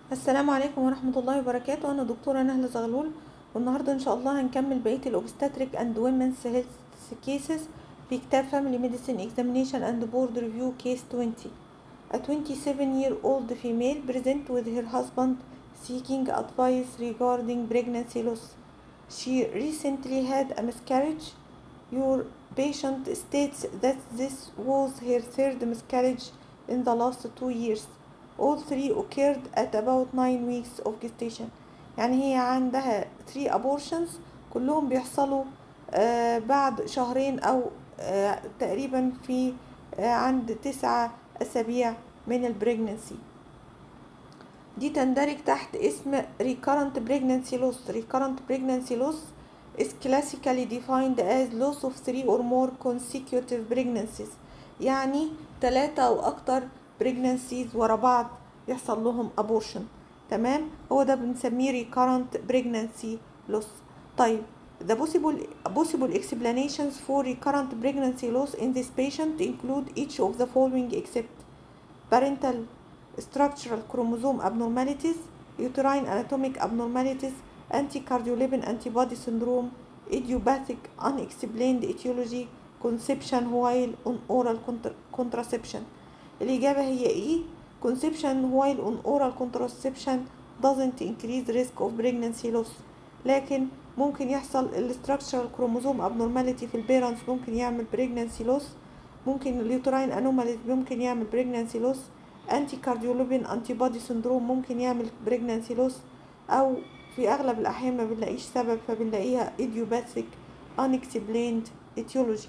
السلام عليكم ورحمة الله وبركاته أنا دكتورة نهلة زغلول والنهاردة إن شاء الله هنكمل بقية الأوبستاتريك أند ويمنز هيلث كيسز في كتاب Family Medicine Examination and Board Review Case 20 A 27 year old female present with her husband seeking advice regarding pregnancy loss. She recently had a miscarriage. Your patient states that this was her third miscarriage in the last two years. all three occurred at about nine weeks of gestation يعني هي عندها three abortions كلهم بيحصلوا آه بعد شهرين أو آه تقريبا في آه عند تسعة أسابيع من البريجننسي دي تندرج تحت اسم recurrent pregnancy loss recurrent pregnancy loss is classically defined as loss of three or more consecutive pregnancies يعني ثلاثة أو أكتر pregnancies ورا بعض يحصل لهم abortion تمام هو ده بنسميه recurrent pregnancy loss طيب the possible possible explanations for recurrent pregnancy loss in this patient include each of the following except parental structural chromosome abnormalities uterine anatomic abnormalities anti-cardiolipin antibody syndrome idiopathic unexplained etiology conception while on oral contraception الإجابة هي إيه؟ conception while on oral contraception doesn't increase risk of pregnancy loss لكن ممكن يحصل الستراكشرال كروموزوم abnormality في البيرنتس ممكن يعمل pregnancy loss ممكن اليوتراين anomaly ممكن يعمل pregnancy loss anti cardiolipin antibody syndrome ممكن يعمل pregnancy loss أو في أغلب الأحيان ما بنلاقيش سبب فبنلاقيها idiopathic unexplained etiology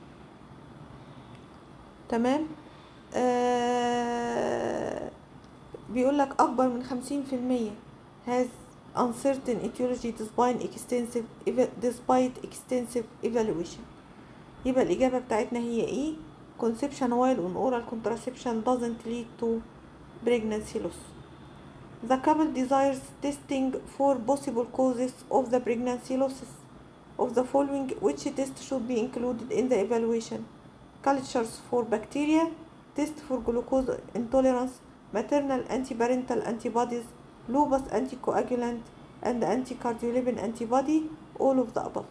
تمام آه بيقول لك أكبر من خمسين في المية has uncertain etiology despite extensive despite extensive evaluation يبقى الإجابة بتاعتنا هي إيه conception while on oral contraception doesn't lead to pregnancy loss the couple desires testing for possible causes of the pregnancy losses of the following which test should be included in the evaluation cultures for bacteria test for glucose intolerance, maternal antiparental antibodies, lupus anticoagulant, and anticardiolipin antibody, all of the above.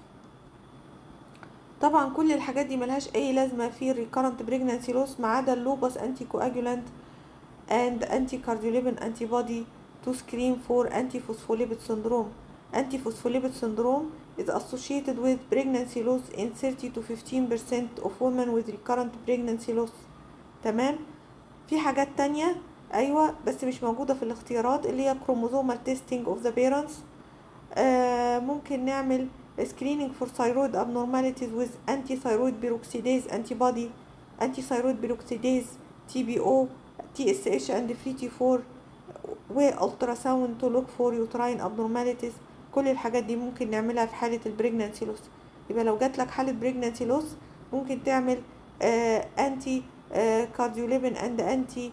طبعا كل الحاجات دي ملهاش اي لازمة في recurrent pregnancy loss ما عدا اللوبس anticoagulant and anticardiolipin antibody to screen for antiphospholipid syndrome. Antiphospholipid syndrome is associated with pregnancy loss in 30 to 15% of women with recurrent pregnancy loss. تمام في حاجات تانية ايوه بس مش موجودة في الاختيارات اللي هي chromosomal testing of the parents آه ممكن نعمل screening for thyroid abnormalities with anti-thyroid peroxidase antibody anti-thyroid peroxidase TBO TSH and free T4 و ultrasound to look for uterine abnormalities كل الحاجات دي ممكن نعملها في حالة البريجنانسي لوس يبقى لو جات لك حالة بريجنانسي لوس ممكن تعمل آه انتي كارديوليبين اند انتي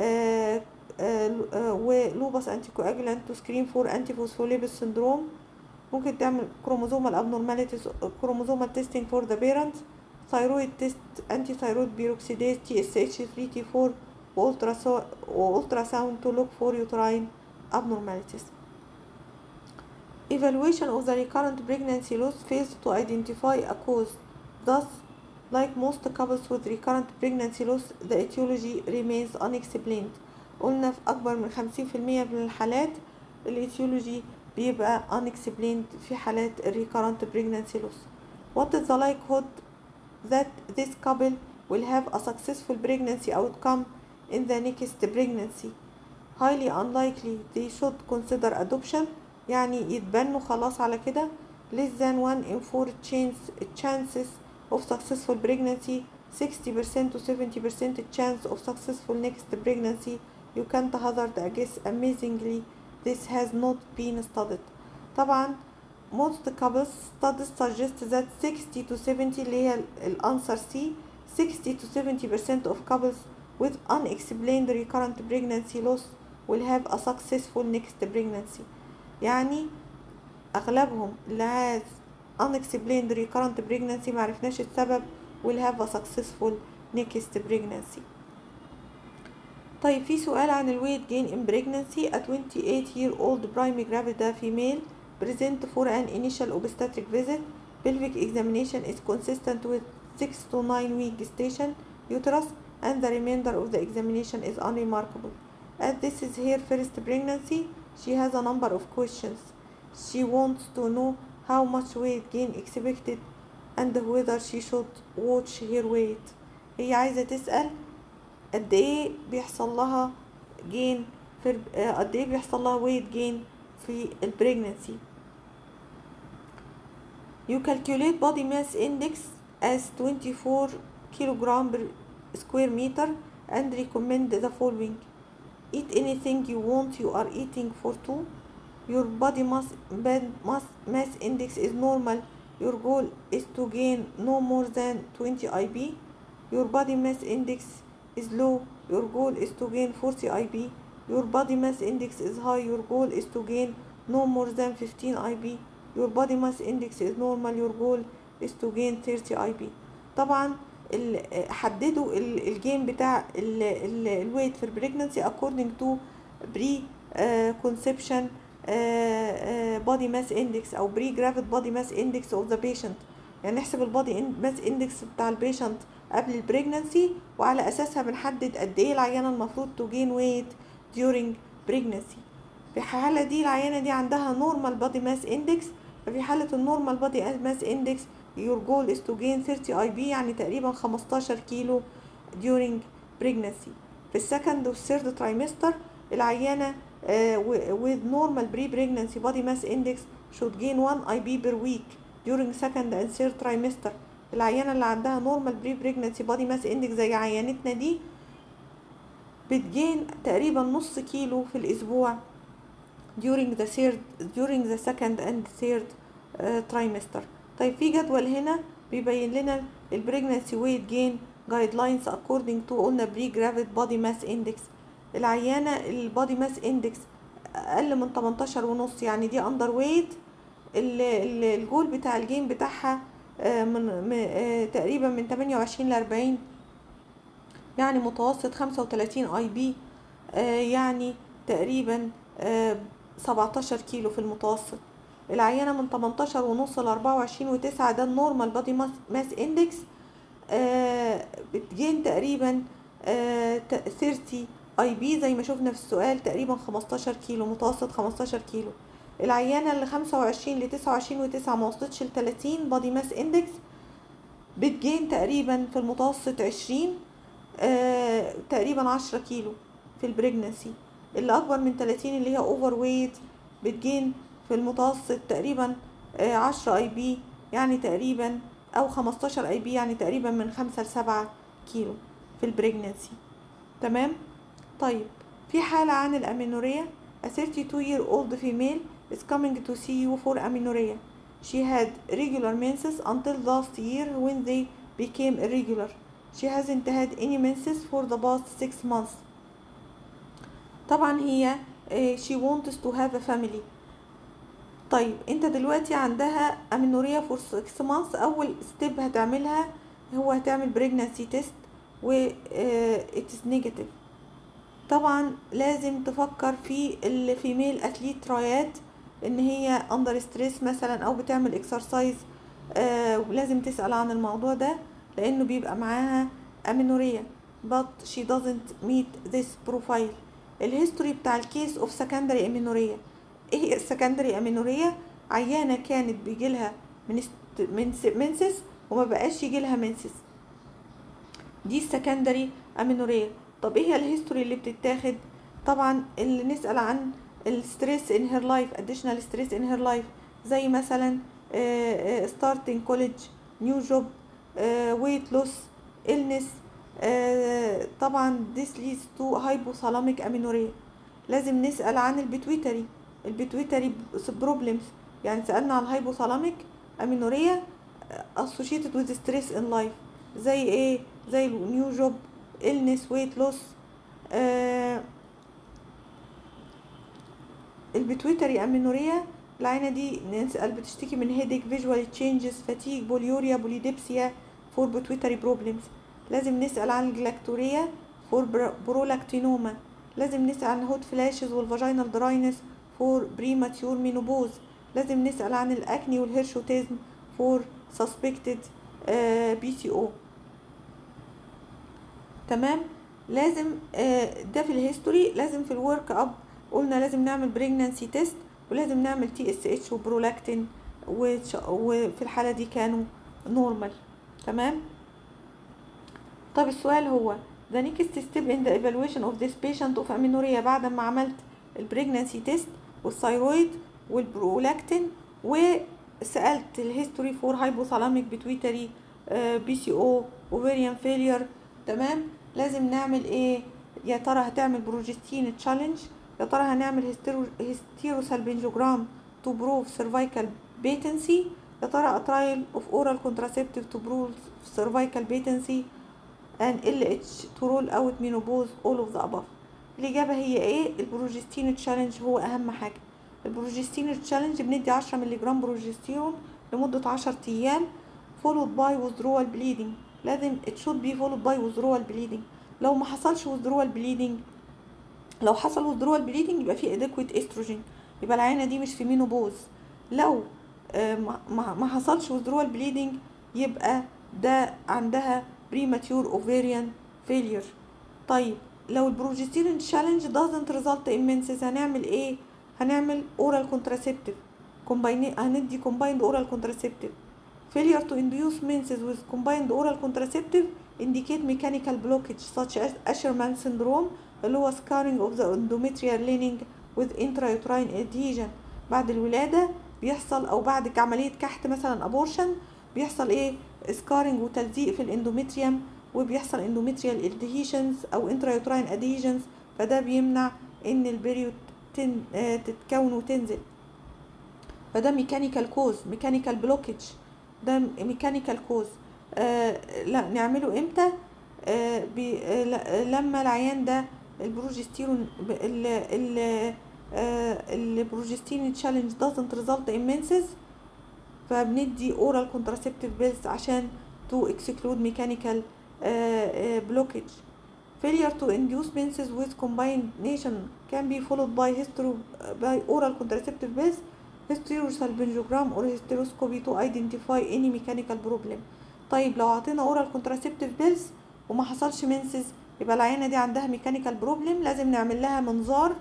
ولوبس انتي كواجلانت تو سكرين فور انتي فوسفوليبس سندروم ممكن تعمل كروموزومال abnormalities كروموزومال تيستينج فور ذا بيرنت ثايرويد تيست انتي ثايرويد بيروكسيديز تي اس اتش 3 تي 4 والترا ساوند تو لوك فور يوتراين abnormalities evaluation of the recurrent pregnancy loss fails to identify a cause thus Like most couples with recurrent pregnancy loss, the etiology remains unexplained. قلنا في أكبر من خمسين في المية من الحالات الاتيولوجي بيبقى unexplained في حالات recurrent pregnancy loss. What is the likelihood that this couple will have a successful pregnancy outcome in the next pregnancy? Highly unlikely they should consider adoption يعني يتبنوا خلاص على كده less than 1 in 4 chance, chances of successful pregnancy 60% to 70% chance of successful next pregnancy you can't hazard a guess amazingly this has not been studied طبعا most couples studies suggest that 60 to 70 اللي هي الانسر C 60 to 70% of couples with unexplained recurrent pregnancy loss will have a successful next pregnancy يعني اغلبهم اللي has unexplained recurrent pregnancy معرفناش السبب will have a successful next pregnancy طيب في سؤال عن الويت gain in pregnancy a 28 year old primary gravida female present for an initial obstetric visit pelvic examination is consistent with 6 to 9 week gestation uterus and the remainder of the examination is unremarkable as this is her first pregnancy she has a number of questions she wants to know how much weight gain expected and whether she should watch her weight هي عايزة تسأل قد ايه بيحصل لها جين في آه، قد ايه بيحصل لها ويت جين في البريجنسي You calculate body mass index as 24 kilogram per square meter and recommend the following. Eat anything you want, you are eating for two. Your body mass, bad mass, mass index is normal. Your goal is to gain no more than 20 IB. Your body mass index is low. Your goal is to gain 40 IB. Your body mass index is high. Your goal is to gain no more than 15 IB. Your body mass index is normal. Your goal is to gain 30 IB. طبعا ال- حددوا ال- الجين بتاع الويت في البريجنسي according to pre uh, conception uh, uh, body mass index او pre gravid body mass index of the patient يعني نحسب البادي ماس اندكس بتاع البيشنت قبل البريجنسي وعلى اساسها بنحدد قد ايه العيانه المفروض تو جين ويت during pregnancy في الحالة دي العيانة دي عندها normal body mass index ففي حالة النورمال body mass index your goal is to gain 30 IB يعني تقريبا 15 كيلو during pregnancy في السكند والثيرد ترايمستر العيانة uh, with normal pre-pregnancy body mass index should gain 1 IB per week during second and third trimester العيانة اللي عندها normal pre-pregnancy body mass index زي عيانتنا دي بتجين تقريبا نص كيلو في الأسبوع during the third during the second and third uh, trimester طيب في جدول هنا بيبين لنا البريجنسي ويت جين جايد لاينز according to قلنا بري جرافيد بودي ماس اندكس العيانة البودي ماس اندكس أقل من 18 ونص يعني دي أندر ويت الجول بتاع الجين بتاعها آه، من م- آه، تقريبا من 28 ل 40 يعني متوسط 35 اي بي يعني تقريبا آه، 17 كيلو في المتوسط العينة من 18 ونص ل 24 وتسعة ده النورمال بادي ماس اندكس بتجين تقريبا آه، ت- 30 اي بي زي ما شفنا في السؤال تقريبا 15 كيلو متوسط 15 كيلو العيانة اللي 25 ل 29 وتسعة ما وصلتش ل 30 بادي ماس اندكس بتجين تقريبا في المتوسط 20 آه، تقريبا 10 كيلو في البريجنسي اللي اكبر من 30 اللي هي اوفر ويت بتجين في المتوسط تقريبا آه، 10 اي بي يعني تقريبا او 15 اي بي يعني تقريبا من 5 ل 7 كيلو في البريجنسي تمام طيب في حالة عن الأمينوريا a 32 year old female is coming to see you for amenorrhea she had regular menses until last year when they became irregular she hasn't had any menses for the past six months طبعا هي آه، she wants to have a family طيب انت دلوقتي عندها امينوريا فور 6 months اول ستيب هتعملها هو هتعمل pregnancy test و آه، it is negative طبعا لازم تفكر في الفيميل اثليت ترايات ان هي اندر ستريس مثلا او بتعمل اكسرسايز آه ولازم تسأل عن الموضوع ده لانه بيبقى معاها امينوريا but she doesn't meet this profile الهيستوري بتاع الكيس اوف سكندري امينوريا ايه هي السكندري امينوريا عيانه كانت بيجيلها من من منسس وما بقاش يجيلها منسس دي السكندري امينوريا طب ايه هي الهيستوري اللي بتتاخد طبعا اللي نسأل عن الستريس ان هير لايف اديشنال ستريس ان هير لايف زي مثلا ستارتنج كوليدج نيو جوب ويت لوس illness آه، طبعا this leads to hypothalamic amenorrhea لازم نسأل عن البيتويتري البيتويتري بروبلمز يعني سألنا عن الهايبوثالاميك امينوريا associated with stress in life زي ايه زي النيو جوب illness weight loss آه البيتويتري امينوريا العينة دي نسأل بتشتكي من هيديك فيجوال تشينجز فاتيج بوليوريا بوليديبسيا فور بيتويتري بروبلمز لازم نسأل عن الجلاكتوريا فور برولكتينوما لازم نسأل عن هوت فلاشز والفاجينال دراينس فور بريماتيور مينوبوز لازم نسأل عن الأكني والهيرشوتيزم فور suspected بي سي او تمام لازم آه، ده في الهيستوري لازم في الورك اب قلنا لازم نعمل بريجنانسي تيست ولازم نعمل تي اس اتش وبرولاكتين وتش- وفي الحالة دي كانوا نورمال تمام طب السؤال هو the next step in the evaluation of this patient of amenorrhea بعد ما عملت البريجنانسي تيست والثايرويد والبرولاكتين وسألت الهيستوري فور هايبوثالاميك بيتويتري بي سي او اوفيريان فيلير تمام لازم نعمل ايه يا ترى هتعمل بروجستين تشالنج يا ترى هنعمل هيستيرو هيستيروسالبنجوجرام تو بروف سيرفايكال بيتنسي يا ترى a trial of oral contraceptive to prove cervical patency and LH to rule out menopause all of the above الإجابة هي إيه؟ البروجستين تشالنج هو أهم حاجة البروجستين تشالنج بندي عشرة مللي جرام بروجستيرون لمدة عشر أيام followed by withdrawal bleeding لازم it should be followed by withdrawal bleeding لو ما حصلش withdrawal bleeding لو حصل withdrawal bleeding يبقى في adequate estrogen يبقى العينة دي مش في مينوبوز لو آه، ما- ما ما حصلش withdrawal bleeding يبقى ده عندها premature ovarian failure طيب لو البروجستيرون تشالنج doesn't result in menses هنعمل ايه هنعمل oral contraceptive combine هندي combined oral contraceptive failure to induce menses with combined oral contraceptive indicate mechanical blockage such as Asherman syndrome اللي هو scarring of the endometrial lining with intrauterine adhesion بعد الولادة بيحصل أو بعد عملية كحت مثلا abortion بيحصل ايه scarring وتلزيق في الاندوميتريوم وبيحصل endometrial adhesions أو intrauterine adhesions فده بيمنع إن البريود تن آه، تتكون وتنزل فده ميكانيكال كوز ميكانيكال بلوكج ده ميكانيكال كوز آه لا نعمله امتى آه بي آه ل- لما العيان ده البروجستيرون ب- ال ال آه البروجستين تشالنج doesn't result in menses فبندي oral contraceptive pills عشان to exclude mechanical uh, uh, blockage failure to induce menses with combination can be followed by hystero by oral contraceptive pills hysterosalpingogram or hysteroscopy to identify any mechanical problem طيب لو عطينا oral contraceptive pills وما حصلش menses يبقى العيانة دي عندها mechanical problem لازم نعمل لها منظار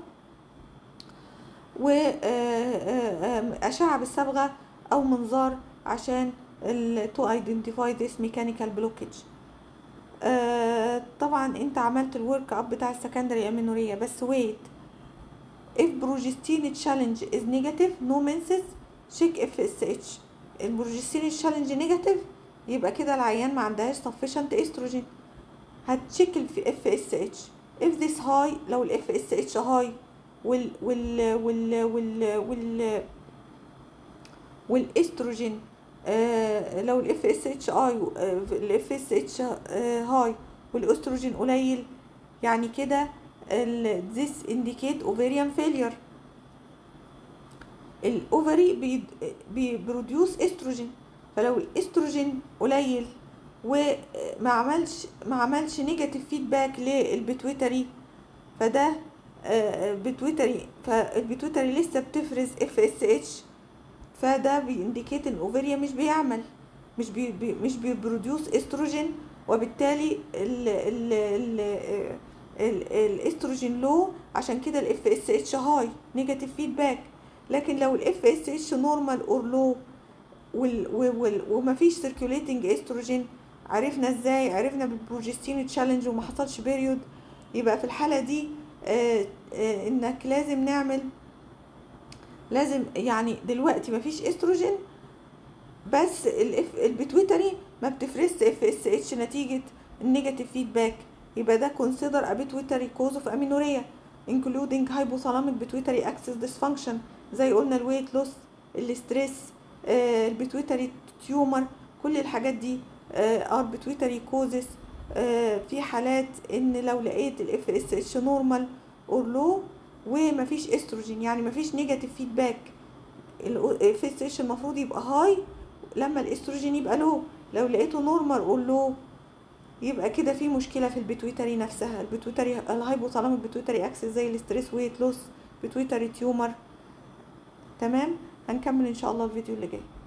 وأشعة بالصبغة أو منظار عشان ال- to identify this mechanical blockage آه، طبعا انت عملت الورك اب بتاع السكندري امينوريا بس wait if progestin challenge is negative no menses check FSH البروجستين challenge negative يبقى كده العيان ما عندهاش sufficient estrogen هتشيك ال FSH if this high لو ال FSH high وال وال وال وال وال والاستروجين آه لو الاف اس اتش اي الاف اس اتش هاي والاستروجين قليل يعني كده ال this indicate ovarian failure الاوفري بيبروديوس استروجين فلو الاستروجين قليل وما عملش ما عملش نيجاتيف فيدباك للبيتويتري فده آه، بيتويتري فالبيتويتري لسه بتفرز اف اس اتش فده بينديكيت ان الاوفريا مش بيعمل مش بي بي مش بيبروديوس استروجين وبالتالي ال ال ال ال الاستروجين لو عشان كده الاف اس اتش هاي نيجاتيف فيدباك لكن لو الاف اس اتش نورمال اور لو ومفيش سيركيوليتنج استروجين عرفنا ازاي عرفنا بالبروجستين تشالنج وما حصلش بيريود يبقى في الحاله دي آه آه انك لازم نعمل لازم يعني دلوقتي مفيش استروجين بس الاف البيتويتري ما بتفرزش اف اس اتش نتيجه النيجاتيف فيدباك يبقى ده consider a pituitary cause of amenorrhea including hypothalamic pituitary axis dysfunction زي قلنا الويت لوس الاستريس آه البيتويتري تيومر كل الحاجات دي ار بيتويتري كوزس في حالات ان لو لقيت الاف اس اتش نورمال اور لو ومفيش استروجين يعني مفيش نيجاتيف فيدباك الاف اس اتش المفروض يبقى هاي لما الاستروجين يبقى لو لو لقيته نورمال اور لو يبقى كده في مشكله في البيتويتري نفسها البيتويتري الهايبوثالاميك بيتويتري اكسس زي الاستريس ويت لوس بيتويتري تيومر تمام هنكمل ان شاء الله الفيديو اللي جاي